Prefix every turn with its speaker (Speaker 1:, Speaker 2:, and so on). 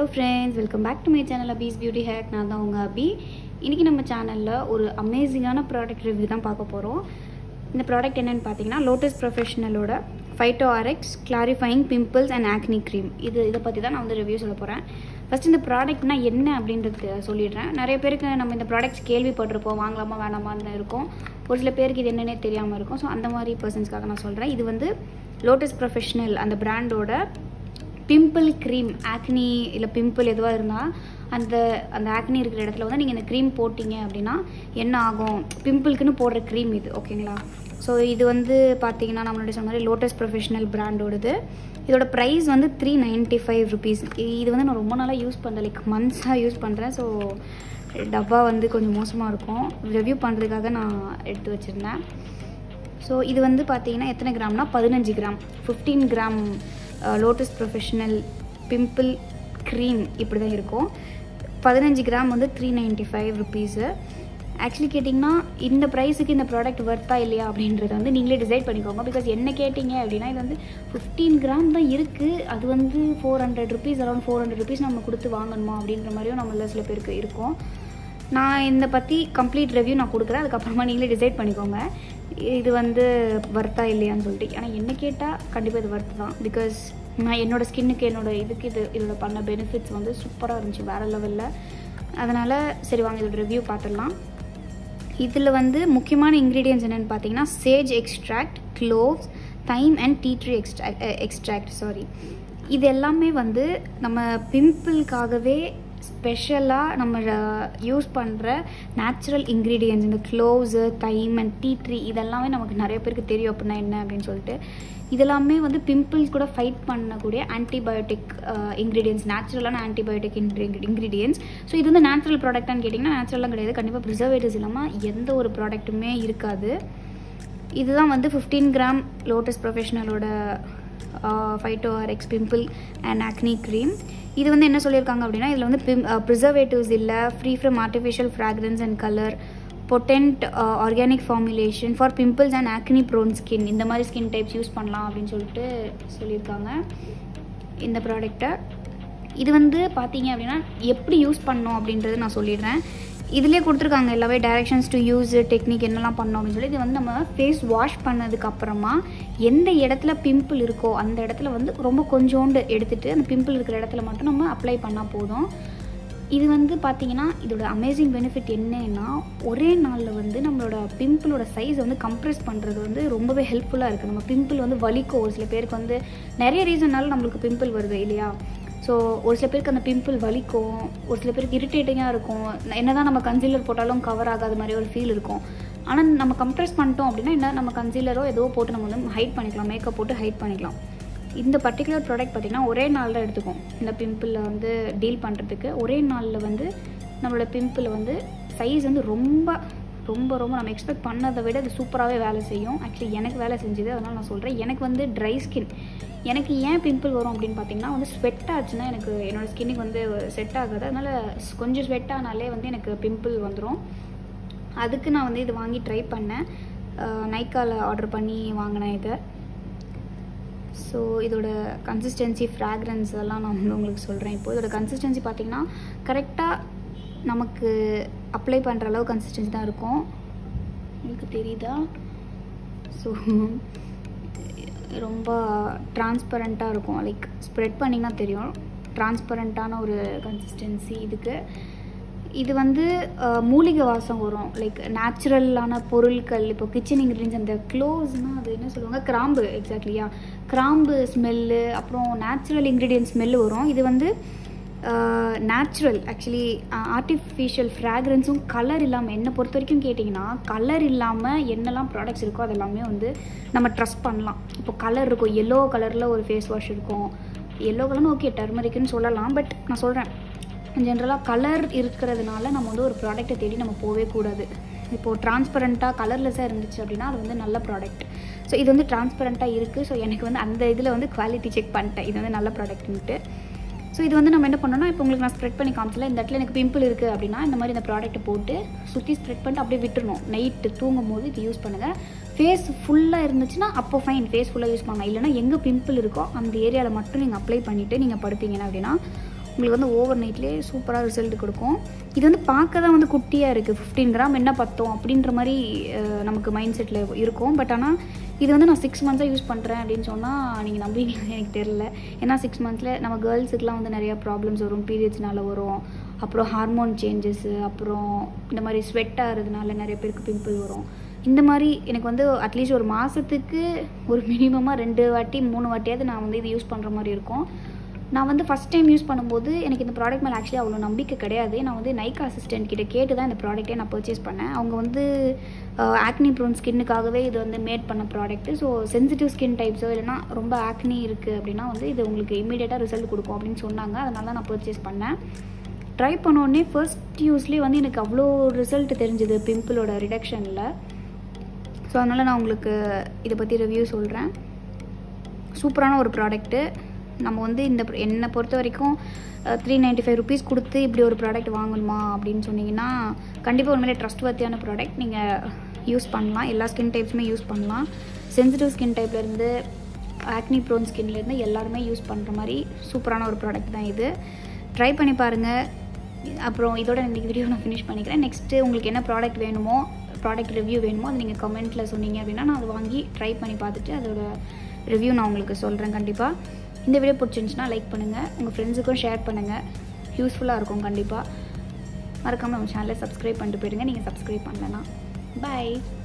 Speaker 1: friends welcome back to my channel Abi's beauty hack நான் தான் உங்கள் அபி இன்றைக்கி நம்ம சேனலில் ஒரு அமேசிங்கான ப்ராடக்ட் ரிவ்யூ தான் பார்க்க போகிறோம் இந்த ப்ராடக்ட் என்னென்னு பார்த்தீங்கன்னா லோட்டஸ் ப்ரொஃபஷனலோட phyto RX clarifying pimples and acne cream இது இதை பற்றி தான் நான் வந்து ரிவ்யூ சொல்ல போகிறேன் ஃபஸ்ட் இந்த ப்ராடக்ட்னா என்ன அப்படின்றது சொல்லிடுறேன் நிறைய பேருக்கு நம்ம இந்த ப்ராடக்ட்ஸ் கேள்விப்பட்டிருப்போம் வாங்கலாமா வேணாமான்னு இருக்கும் ஒரு சில பேருக்கு இது என்னென்னே தெரியாமல் இருக்கும் ஸோ அந்த மாதிரி பர்சன்ஸ்க்காக நான் சொல்கிறேன் இது வந்து லோட்டஸ் ப்ரொஃபஷனல் அந்த பிராண்டோட பிம்பிள் க்ரீம் ஆக்னி இல்லை பிம்பிள் எதுவாக இருந்தால் அந்த அந்த ஆக்னி இருக்கிற இடத்துல வந்து நீங்கள் இந்த க்ரீம் போட்டிங்க அப்படின்னா என்ன ஆகும் பிம்பிள்க்குன்னு போடுற க்ரீம் இது ஓகேங்களா ஸோ இது வந்து பார்த்தீங்கன்னா நம்மளுடைய சொன்ன மாதிரி லோட்டஸ் ப்ரொஃபஷனல் பிராண்டோடது இதோட ப்ரைஸ் வந்து த்ரீ நைன்ட்டி ஃபைவ் ருபீஸ் இது வந்து நான் ரொம்ப நாளாக யூஸ் பண்ணுறேன் லைக் மந்த்ஸாக யூஸ் பண்ணுறேன் ஸோ டப்பா வந்து கொஞ்சம் மோசமாக இருக்கும் ரிவ்யூ பண்ணுறதுக்காக நான் எடுத்து வச்சுருந்தேன் ஸோ இது வந்து பார்த்தீங்கன்னா எத்தனை கிராம்னா பதினஞ்சு gram fifteen gram Lotus professional pimple cream இப்படி தான் இருக்கும் பதினஞ்சு கிராம் வந்து three ninety five rupees actually கேட்டிங்கன்னா இந்த ப்ரைஸுக்கு இந்த ப்ராடக்ட் ஒர்த்தா இல்லையா அப்படின்றத வந்து நீங்களே டிசைட் பண்ணிக்கோங்க பிகாஸ் என்ன கேட்டிங்க அப்படின்னா இது வந்து ஃபிஃப்டீன் கிராம் தான் இருக்குது அது வந்து four hundred rupees around four hundred rupees நம்ம கொடுத்து வாங்கணுமா அப்படின்ற மாதிரியும் நம்மள சில பேருக்கு இருக்கும் நான் இந்த பற்றி கம்ப்ளீட் ரிவ்யூ நான் கொடுக்குறேன் அதுக்கப்புறமா நீங்களே டிசைட் பண்ணிக்கோங்க இது வந்து வர்த்தா இல்லையான்னு சொல்லிட்டு ஆனால் என்ன கேட்டால் கண்டிப்பாக இது வர்த்து தான் பிகாஸ் நான் என்னோடய ஸ்கின்னுக்கு என்னோட இதுக்கு இது இதோட பண்ண பெனிஃபிட்ஸ் வந்து சூப்பராக இருந்துச்சு வேறு லெவலில் அதனால் சரி வாங்க இதோட ரிவ்யூ பார்த்துடலாம் இதில் வந்து முக்கியமான இன்க்ரீடியன்ஸ் என்னென்னு பார்த்தீங்கன்னா sage extract cloves thyme and tea tree extract extract sorry இது எல்லாமே வந்து நம்ம பிம்பிள்காகவே ஸ்பெஷலாக நம்ம யூஸ் பண்ணுற நேச்சுரல் இன்க்ரீடியன்ஸ் இந்த cloves thyme and tea tree இதெல்லாமே நமக்கு நிறைய பேருக்கு தெரியும் அப்படின்னா என்ன அப்படின்னு சொல்லிட்டு இதெல்லாமே வந்து பிம்பிள்ஸ் கூட ஃபைட் பண்ணக்கூடிய ஆன்டிபயோட்டிக் இன்க்ரீடியன்ஸ் நேச்சுரலான ஆன்டிபயோட்டிக் இன்க்ரீடியன்ஸ் ஸோ இது வந்து நேச்சுரல் ப்ராடக்டான்னு கேட்டிங்கன்னா நேச்சுரலாக கிடையாது கண்டிப்பாக ப்ரிசர்வேட்டிவ்ஸ் இல்லாமல் எந்த ஒரு ப்ராடக்ட்டுமே இருக்காது இதுதான் வந்து ஃபிஃப்டீன் கிராம் லோட்டஸ் ப்ரொஃபஷனலோட phyto RX pimple and acne cream இது வந்து என்ன சொல்லியிருக்காங்க அப்படின்னா இதில் வந்து பிம் ப்ரிசர்வேட்டிவ்ஸ் இல்லை free from artificial fragrance and colour potent organic formulation for pimples and acne prone skin இந்த மாதிரி ஸ்கின் டைப்ஸ் யூஸ் பண்ணலாம் அப்படின்னு சொல்லிட்டு சொல்லியிருக்காங்க இந்த ப்ராடக்டை இது வந்து பார்த்தீங்க அப்படின்னா எப்படி யூஸ் பண்ணோம் அப்படின்றது நான் சொல்லிடுறேன் இதிலே கொடுத்துருக்காங்க எல்லாமே டைரக்ஷன்ஸ் டு யூஸ் டெக்னிக் என்னெல்லாம் பண்ணோம் அப்படின்னு சொல்லி இது வந்து நம்ம ஃபேஸ் வாஷ் பண்ணதுக்கு அப்புறமா எந்த இடத்துல பிம்பிள் இருக்கோ அந்த இடத்துல வந்து ரொம்ப கொஞ்சோண்டு எடுத்துகிட்டு அந்த பிம்பிள் இருக்கிற இடத்துல மட்டும் நம்ம அப்ளை பண்ணால் போதும் இது வந்து பார்த்தீங்கன்னா இதோட அமேசிங் பெனிஃபிட் என்னன்னா ஒரே நாளில் வந்து நம்மளோட பிம்பிளோட சைஸை வந்து கம்ப்ரெஸ் பண்ணுறது வந்து ரொம்பவே ஹெல்ப்ஃபுல்லாக இருக்குது நம்ம பிம்பிள் வந்து வலிக்கும் ஒரு சில பேருக்கு வந்து நிறைய ரீசன்னால நம்மளுக்கு பிம்பிள் வருது இல்லையா ஸோ ஒரு சில பேருக்கு அந்த பிம்பிள் வலிக்கும் ஒரு சில பேருக்கு இரிட்டேட்டிங்காக இருக்கும் என்ன தான் நம்ம கன்சீலர் போட்டாலும் கவர் ஆகாத மாதிரி ஒரு ஃபீல் இருக்கும் ஆனால் நம்ம கம்ப்ரெஸ் பண்ணிட்டோம் அப்படின்னா என்ன நம்ம கன்சீலரோ ஏதோ போட்டு நம்ம வந்து ஹைட் பண்ணிக்கலாம் மேக்கப் போட்டு ஹைட் பண்ணிக்கலாம் இந்த பர்டிகுலர் ப்ராடக்ட் பார்த்திங்கன்னா ஒரே நாள் தான் எடுத்துக்கும் இந்த பிம்பிளில் வந்து டீல் பண்ணுறதுக்கு ஒரே நாளில் வந்து நம்மளோட பிம்பிள் வந்து சைஸ் வந்து ரொம்ப ரொம்ப ரொம்ப நம்ம எக்ஸ்பெக்ட் பண்ணதை விட அது சூப்பராகவே வேலை செய்யும் ஆக்சுவலி எனக்கு வேலை செஞ்சுது அதனால் நான் சொல்கிறேன் எனக்கு வந்து ட்ரை ஸ்கின் எனக்கு ஏன் பிம்பிள் வரும் அப்படின்னு பார்த்தீங்கன்னா வந்து ஸ்வெட் ஆச்சுன்னா எனக்கு என்னோடய ஸ்கின்னுக்கு வந்து செட் ஆகாது அதனால் கொஞ்சம் ஸ்வெட் ஆனாலே வந்து எனக்கு பிம்பிள் வந்துடும் அதுக்கு நான் வந்து இது வாங்கி ட்ரை பண்ணேன் நைக்காவில் ஆர்டர் பண்ணி வாங்கினேன் இதை ஸோ இதோட கன்சிஸ்டன்சி ஃப்ராக்ரன்ஸ் எல்லாம் நான் வந்து உங்களுக்கு சொல்கிறேன் இப்போ இதோட கன்சிஸ்டன்சி பார்த்திங்கன்னா கரெக்டாக நமக்கு அப்ளை பண்ணுற அளவு கன்சிஸ்டன்சி தான் இருக்கும் உங்களுக்கு தெரியுதா ஸோ ரொம்ப டிரான்ஸ்பரண்ட்டாக இருக்கும் லைக் ஸ்ப்ரெட் பண்ணிங்கன்னா தெரியும் டிரான்ஸ்பரண்ட்டான ஒரு கன்சிஸ்டன்சி இதுக்கு இது வந்து மூலிகை வாசம் வரும் லைக் நேச்சுரலான பொருட்கள் இப்போ கிச்சன் இன்க்ரீடியன்ஸ் அந்த க்ளோவ்ஸ்னால் அது என்ன சொல்லுவாங்க கிராம்பு எக்ஸாக்ட்லியா கிராம்பு ஸ்மெல்லு அப்புறம் நேச்சுரல் இன்க்ரீடியன்ட் ஸ்மெல்லு வரும் இது வந்து நேச்சுரல் ஆக்சுவலி ஆர்டிஃபிஷியல் ஃப்ராக்ரன்ஸும் கலர் இல்லாமல் என்னை பொறுத்த வரைக்கும் கேட்டிங்கன்னா கலர் இல்லாமல் என்னெல்லாம் ப்ராடக்ட்ஸ் இருக்கோ அதெல்லாமே வந்து நம்ம ட்ரஸ்ட் பண்ணலாம் இப்போ கலர் இருக்கும் எல்லோ கலரில் ஒரு ஃபேஸ் வாஷ் இருக்கும் எல்லோ கலர்னு ஓகே டர்மரிக்குன்னு சொல்லலாம் பட் நான் சொல்கிறேன் ஜென்ரலாக கலர் இருக்கிறதுனால நம்ம வந்து ஒரு ப்ராடக்ட்டை தேடி நம்ம போகவே கூடாது இப்போது டிரான்ஸ்பரண்ட்டாக கலர்லெஸ்ஸாக இருந்துச்சு அப்படின்னா அது வந்து நல்ல ப்ராடக்ட் ஸோ இது வந்து டிரான்ஸ்பரண்ட்டாக இருக்குது ஸோ எனக்கு வந்து அந்த இதில் வந்து குவாலிட்டி செக் பண்ணிட்டேன் இது வந்து நல்ல ப்ராடக்ட்ன்ட்டு ஸோ இது வந்து நம்ம என்ன பண்ணோம்னா இப்போ உங்களுக்கு நான் ஸ்ப்ரெட் பண்ணி காமிச்சல இந்த இடத்துல எனக்கு பிம்பிள் இருக்குது அப்படின்னா இந்த மாதிரி இந்த ப்ராடக்ட்டை போட்டு சுற்றி ஸ்ப்ரெட் பண்ணிட்டு அப்படியே விட்டுறணும் நைட்டு தூங்கும் போது இது யூஸ் பண்ணுங்கள் ஃபேஸ் ஃபுல்லாக இருந்துச்சுன்னா அப்போ ஃபைன் ஃபேஸ் ஃபுல்லாக யூஸ் பண்ணலாம் இல்லைனா எங்கே பிம்பிள் இருக்கோ அந்த ஏரியாவில் மட்டும் நீங்கள் அப்ளை பண்ணிவிட்டு நீங்கள் படுத்தீங்கன்னா அப்படின்னா உங்களுக்கு வந்து ஓவர் நைட்லேயே சூப்பராக ரிசல்ட் கொடுக்கும் இது வந்து பார்க்க தான் வந்து குட்டியாக இருக்குது ஃபிஃப்டீன் கிராம் என்ன பத்தோம் அப்படின்ற மாதிரி அஹ், நமக்கு மைண்ட் செட்டில் இருக்கும் பட் ஆனால் இது வந்து நான் சிக்ஸ் மந்த்ஸாக யூஸ் பண்ணுறேன் அப்படின்னு சொன்னால் நீங்கள் நம்புவீங்களா எனக்கு தெரில ஏன்னா சிக்ஸ் மந்த்ஸில் நம்ம கேர்ள்ஸுக்குலாம் வந்து நிறையா ப்ராப்ளம்ஸ் வரும் பீரியட்ஸ்னால வரும் அப்புறம் ஹார்மோன் சேஞ்சஸ்ஸு அப்புறம் இந்த மாதிரி ஸ்வெட் ஆகிறதுனால நிறைய பேருக்கு பிம்பிள் வரும் இந்த மாதிரி எனக்கு வந்து அட்லீஸ்ட் ஒரு மாதத்துக்கு ஒரு மினிமமாக ரெண்டு வாட்டி மூணு வாட்டியாவது நான் வந்து இது யூஸ் பண்ணுற மாதிரி இருக்கும் நான் வந்து ஃபஸ்ட் டைம் யூஸ் பண்ணும்போது எனக்கு இந்த ப்ராடக்ட் மேலே ஆக்சுவலி அவ்வளோ நம்பிக்கை கிடையாது நான் வந்து நைக்கா அசிஸ்டன்ட் கிட்ட கேட்டு தான் இந்த ப்ராடக்ட்டே நான் பர்ச்சேஸ் பண்ணேன் அவங்க வந்து ஆக்னி ப்ரோன் ஸ்கின்னுக்காகவே இது வந்து மேட் பண்ண ப்ராடக்ட்டு ஸோ சென்சிட்டிவ் ஸ்கின் டைப்ஸோ இல்லைனா ரொம்ப ஆக்னி இருக்குது அப்படின்னா வந்து இது உங்களுக்கு இமீடியட்டாக ரிசல்ட் கொடுக்கும் அப்படின்னு சொன்னாங்க அதனால தான் நான் பர்ச்சேஸ் பண்ணேன் ட்ரை பண்ணோடனே ஃபர்ஸ்ட் யூஸ்லேயே வந்து எனக்கு அவ்வளோ ரிசல்ட் தெரிஞ்சுது பிம்பிளோட ரிடக்ஷனில் ஸோ அதனால் நான் உங்களுக்கு இதை பற்றி ரிவ்யூ சொல்கிறேன் சூப்பரான ஒரு ப்ராடக்ட்டு நம்ம வந்து இந்த என்னை பொறுத்த வரைக்கும் த்ரீ நைன்ட்டி ஃபைவ் ருபீஸ் கொடுத்து இப்படி ஒரு ப்ராடக்ட் வாங்கணுமா அப்படின்னு சொன்னீங்கன்னா கண்டிப்பாக உண்மையிலே ட்ரஸ்ட் வர்த்தியான ப்ராடக்ட் நீங்கள் யூஸ் பண்ணலாம் எல்லா ஸ்கின் டைப்ஸுமே யூஸ் பண்ணலாம் சென்சிட்டிவ் ஸ்கின் டைப்லேருந்து ஆக்னி ப்ரோன் ஸ்கின்லேருந்து எல்லாருமே யூஸ் பண்ணுற மாதிரி சூப்பரான ஒரு ப்ராடக்ட் தான் இது ட்ரை பண்ணி பாருங்கள் அப்புறம் இதோட இன்றைக்கி வீடியோ நான் ஃபினிஷ் பண்ணிக்கிறேன் நெக்ஸ்ட்டு உங்களுக்கு என்ன ப்ராடக்ட் வேணுமோ ப்ராடக்ட் ரிவ்யூ வேணுமோ அதை நீங்கள் கமெண்ட்டில் சொன்னீங்க அப்படின்னா நான் அதை வாங்கி ட்ரை பண்ணி பார்த்துட்டு அதோட ரிவ்யூ நான் உங்களுக்கு சொல்கிறேன் கண்டிப்பாக இந்த வீடியோ பிடிச்சிருந்துச்சுன்னா லைக் பண்ணுங்கள் உங்கள் ஃப்ரெண்ட்ஸுக்கும் ஷேர் பண்ணுங்கள் யூஸ்ஃபுல்லாக இருக்கும் கண்டிப்பாக மறக்காமல் நம்ம சேனலை சப்ஸ்கிரைப் பண்ணிட்டு போயிடுங்க நீங்கள் சப்ஸ்கிரைப் பண்ணலன்னா பாய்